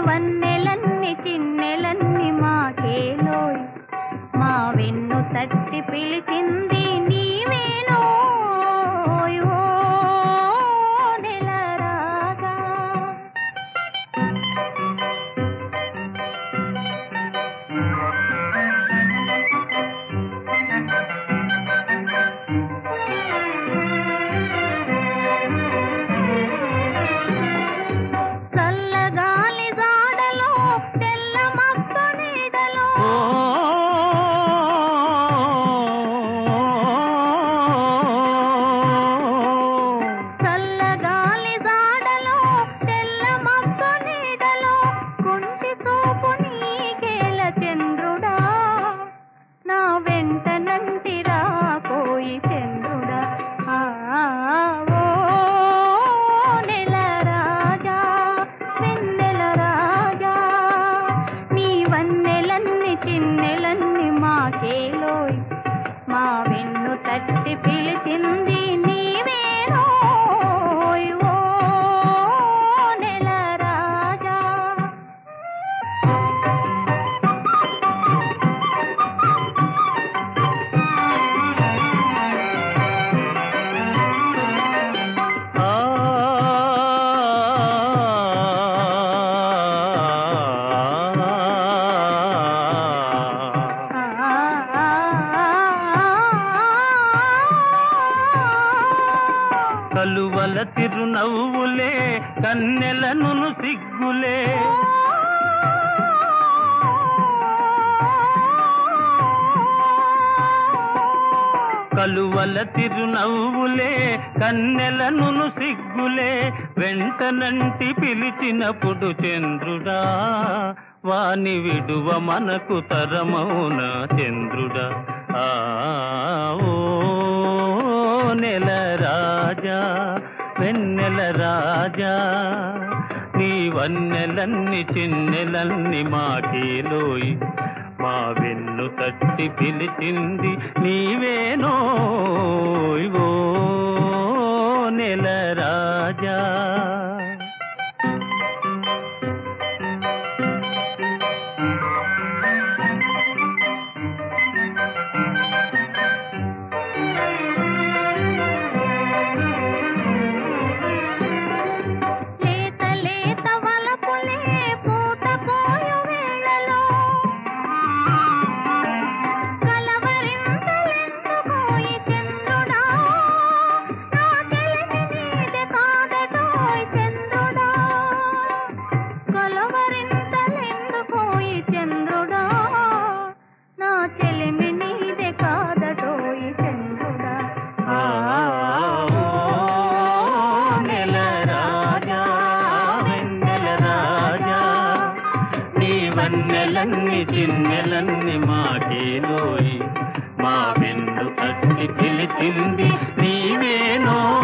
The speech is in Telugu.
వన్నెలన్ని చిన్నెలన్ని మాకేలోయ్ మా వెన్ను తట్టి పిలిచింది నీవేనోయ్ ఓ నెల రాగా చల్లగాలి జాడలో తెల్ల మబ్బు నీడలో చల్లగాలి జాడలో తెల్ల మబ్బు నీడలో కుంటి చూపు నీకేల చంద్రుడా నా వెంట నంటిరా పోయి చంద్రుడా ఆ, ఓ నెల రాజా వెన్నెల రాజా నీ వన్నెలన్ని చిన్నెలన్ని మాకేలోయ్ మా వెన్ను తట్టి పిలిచింది నీవేనోయ్ ఓ నెల రాజా కలువల తిరునవ్వులే కన్నెలను సిగ్గులే కలువల తిరునవ్వులే కన్నెలను సిగ్గులే వెంటనంటి పిలిచినప్పుడు చంద్రుడా వాని విడువ మనకు తరమౌన చంద్రుడా ఆ ఓ నెల రాజా వెన్నెల రాజా నీ వన్నెలన్ని చిన్నెలన్ని మాకేలోయి మా వెన్ను తట్టి పిలిచింది నీవేనోయ్ ఓ నెల రాజా లేత లేత వలపులే పూత పోయు వేళలో కలవరింతలెందుకోయి చంద్రుడా నా చెలిమి నీదే కాదటోయ్ చంద్రుడా కలవరింతలెందుకోయి చంద్రుడా నా చెలిమి నీదే కాదటోయ్ చంద్రుడా ఆ నెల రాజా వెన్నెల రాజా నీ వన్నెలన్ని చిన్నెలన్ని మాకేలోయి మా వెన్ను తట్టి పిలిచింది నీవేనో